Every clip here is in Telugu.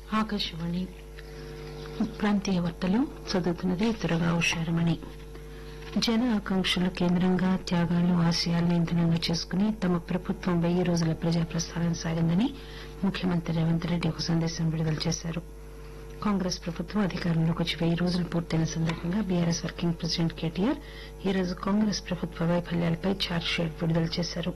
ఆకాశవాణి ప్రాంతీయ వార్తలు చదువుతున్నది త్వరగా ఉషారమణి జన ఆకాంక్షలు కేంద్రంగా త్యాగాలు ఆశయాలను ఇంధనంగా చేసుకుని తమ ప్రభుత్వం వెయ్యి రోజుల ప్రజా ప్రస్థానం సాగిందని ముఖ్యమంత్రి రేవంత్ రెడ్డి ఒక సందేశం విడుదల చేశారు కాంగ్రెస్ ప్రభుత్వం అధికారంలోకి వచ్చి వెయ్యి రోజులు పూర్తయిన సందర్భంగా బీఆర్ఎస్ వర్కింగ్ ప్రెసిడెంట్ కేటీఆర్ ఈరోజు కాంగ్రెస్ ప్రభుత్వ వైఫల్యాలపై ఛార్జ్షీట్ విడుదల చేశారు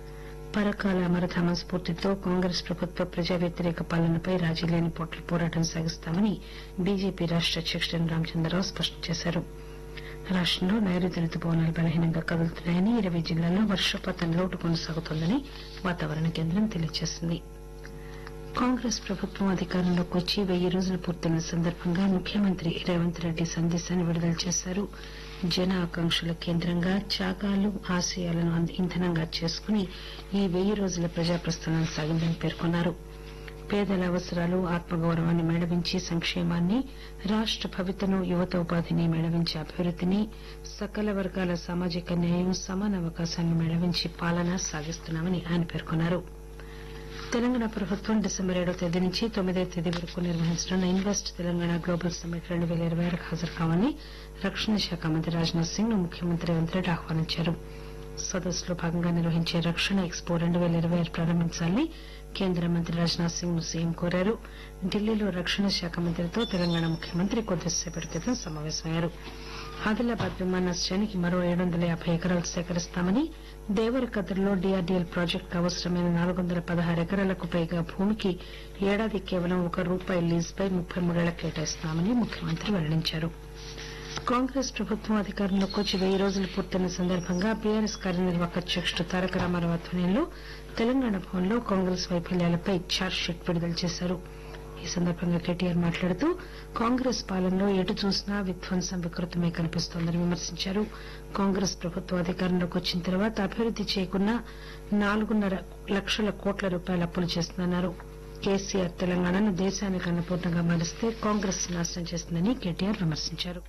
పరకాల అమరధామ స్ఫూర్తితో కాంగ్రెస్ ప్రభుత్వ ప్రజా వ్యతిరేక పాలనపై రాజీ లేని పోట్ల పోరాటం సాగిస్తామని బీజేపీ రాష్ట అధ్యకుడు రామచంద్రరావు స్పష్టం చేశారు రాష్టంలో నైరుతి రుతుపవనాలు బలహీనంగా కదులుతున్నాయని ఇరవై జిల్లాల్లో వర్షపాతం లోటు కొనసాగుతోందని వాతావరణ కేంద్రం తెలియజేసింది కాంగ్రెస్ ప్రభుత్వం అధికారంలోకి వచ్చి వెయ్యి రోజులు పూర్తయిన సందర్భంగా ముఖ్యమంత్రి రేవంత్ రెడ్డి సందేశాన్ని విడుదల చేశారు జన ఆకాంక్షల కేంద్రంగా త్యాగాలు ఆశయాలను అంద- ఇంధనంగా చేసుకుని ఈ వెయ్యి రోజుల ప్రజా ప్రస్థానం సాగిందని పేర్కొన్నారు పేదల అవసరాలు ఆత్మగౌరవాన్ని మేళవించి సంక్షేమాన్ని రాష్ట భవితను యువత ఉపాధిని మేళవించి అభివృద్దిని సకల వర్గాల సామాజిక న్యాయం సమాన అవకాశాలను మేళవించి పాలన సాగిస్తున్నామని ఆయన పేర్కొన్నారు తెలంగాణ ప్రభుత్వం డిసెంబర్ ఏడో తేదీ నుంచి తొమ్మిదో తేదీ వరకు నిర్వహించనున్న ఇన్వెస్ట్ తెలంగాణ గ్లోబల్ సమ్మిట్ రెండు పేల ఇరవై ఆరుకు హాజరు కావాలని రక్షణ శాఖ మంత్రి రాజ్నాథ్ సింగ్ ను ముఖ్యమంత్రి రేవంత్ రెడ్డి ఆహ్వానించారు సదస్సులో భాగంగా నిర్వహించే రక్షణ ఎక్స్పో రెండు పేల ఇరవై ఆరు ప్రారంభించాలని కేంద్ర మంత్రి రాజ్నాథ్ సింగ్ ను సీఎం కోరారు ఢిల్లీలో రక్షణ శాఖ మంత్రితో తెలంగాణ ముఖ్యమంత్రి కొద్దిసేపటి క్రితం సమావేశమయ్యారు ఆదిలాబాద్ విమానాశ్రయానికి మరో ఏడు వందల యాభై ఎకరాలు సేకరిస్తామని దేవరకద్రలో డీఆర్డీఎల్ ప్రాజెక్టుకు అవసరమైన నాలుగు వందల పదహారు ఎకరాలకు పైగా భూమికి ఏడాది కేవలం ఒక రూపాయి లీజుపై ముప్పై మూడేళ్ల కేటాయిస్తున్నామని ముఖ్యమంత్రి వెల్లడించారు కాంగ్రెస్ ప్రభుత్వం అధికారంలోకి వచ్చి వెయ్యి రోజులు పూర్తయిన సందర్భంగా బీఆర్ఎస్ కార్యనిర్వాహక అధ్యకుడు తారక రామారావు ఆధ్వర్యంలో తెలంగాణ భవన్లో కాంగ్రెస్ వైఫల్యాలపై ఛార్జ్షీట్ విడుదల చేశారు ఈ సందర్భంగా కేటీఆర్ మాట్లాడుతూ కాంగ్రెస్ పాలనలో ఎటు చూసినా విధ్వంసం వికృతమే కనిపిస్తోందని విమర్శించారు కాంగ్రెస్ ప్రభుత్వం అధికారంలోకి వచ్చిన తర్వాత అభివృద్ది చేయకున్నా నాలుగున్నర లక్షల కోట్ల రూపాయల అప్పులు చేస్తుందన్నారు కేసీఆర్ తెలంగాణను దేశానికి అన్నపూర్ణంగా మారిస్తే కాంగ్రెస్ నాశనం చేస్తుందని కేటీఆర్ విమర్శించారు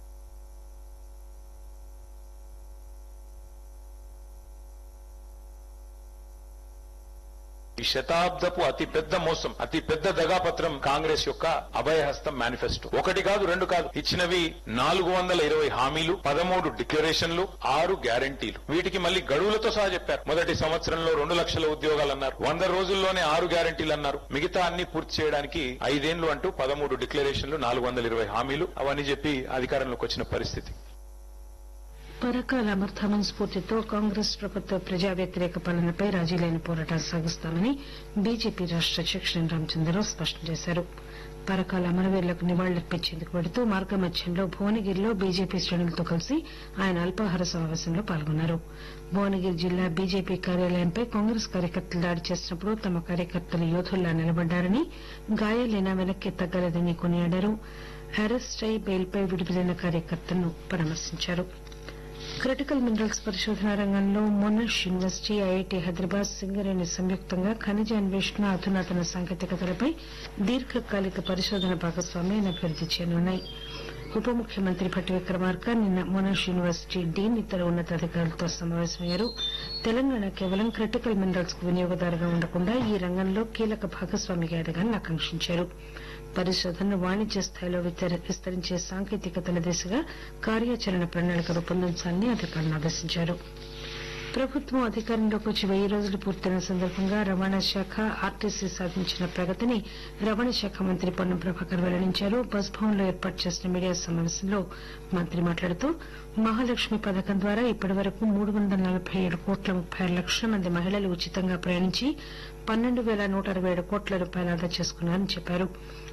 ఈ శతాబ్దపు అతి పెద్ద మోసం అతి పెద్ద దగాపత్రం కాంగ్రెస్ యొక్క అభయహస్తం మేనిఫెస్టో ఒకటి కాదు రెండు కాదు ఇచ్చినవి నాలుగు వందల ఇరవై హామీలు పదమూడు డిక్లరేషన్లు ఆరు గ్యారంటీలు వీటికి మళ్ళీ గడువులతో సహా చెప్పారు మొదటి సంవత్సరంలో రెండు లక్షల ఉద్యోగాలు అన్నారు వంద రోజుల్లోనే ఆరు గ్యారంటీలు అన్నారు మిగతా అన్ని పూర్తి చేయడానికి ఐదేళ్లు అంటూ పదమూడు డిక్లరేషన్లు నాలుగు వందల ఇరవై హామీలు అవన్నీ చెప్పి అధికారంలోకి వచ్చిన పరిస్థితి పరకాల అమర్థామన్ స్ఫూర్తితో కాంగ్రెస్ ప్రభుత్వ ప్రజా వ్యతిరేక పాలనపై రాజీ లేని పోరాటం సాగిస్తామని బీజేపీ రాష్ట అధ్యకుడు రామచంద్రరావు స్పష్టం చేశారు పరకాల అమరవీరులకు నివాళులర్పించేందుకు వెడుతూ మార్గమధ్యంలో భువనగిరిలో బీజేపీ శ్రేణులతో కలిసి ఆయన అల్పాహార సమావేశంలో పాల్గొన్నారు భువనగిరి జిల్లా బీజేపీ కార్యాలయంపై కాంగ్రెస్ కార్యకర్తలు దాడి చేసినప్పుడు తమ కార్యకర్తలు యోధుల్లా నిలబడ్డారని గాయాలైనా వెనక్కి తగ్గలేదని కొనియాడారు అరెస్ట్ అయి బెయిల్పై విడుదలైన కార్యకర్తలను పరామర్శించారు క్రిటికల్ మినరల్స్ పరిశోధన రంగంలో Monash university IIT Hyderabad Singareni సంయుక్తంగా ఖనిజ అన్వేషణ అధునాతన సాంకేతికతలపై దీర్ఘకాలిక పరిశోధన భాగస్వామ్యాన్ని అభివృద్ది చేయనున్నాయి ఉప ముఖ్యమంత్రి భట్టి విక్రమార్క నిన్న మొనాష్ యూనివర్సిటీ డీన్ ఇతర ఉన్నతాధికారులతో సమావేశమయ్యారు తెలంగాణ కేవలం క్రిటికల్ మినరల్స్ కు వినియోగదారుగా ఉండకుండా ఈ రంగంలో కీలక భాగస్వామిగా ఎదగాలని ఆకాంక్షించారు పరిశోధనను వాణిజ్య స్థాయిలో వితర- విస్తరించే సాంకేతికతల దిశగా కార్యాచరణ ప్రణాళిక రూపొందించాలని అధికారులను ఆదేశించారు ప్రభుత్వం అధికారంలోకి వచ్చి వెయ్యి రోజులు పూర్తయిన సందర్భంగా రవాణా శాఖ ఆర్టీసీ సాధించిన ప్రగతిని రవాణా శాఖ మంత్రి పొన్నం ప్రభాకర్ వెల్లడించారు బస్ భవన్ లో ఏర్పాటు చేసిన మీడియా సమావేశంలో మంత్రి మాట్లాడుతూ మహాలక్ష్మి పథకం ద్వారా ఇప్పటి వరకు మూడు వందల నలభై ఏడు కోట్ల ముప్పై ఆరు లక్షల మంది మహిళలు ఉచితంగా ప్రయాణించి పన్నెండు పేల నూట అరవై ఏడు కోట్ల రూపాయలు ఆదా చేసుకున్నారని చెప్పారు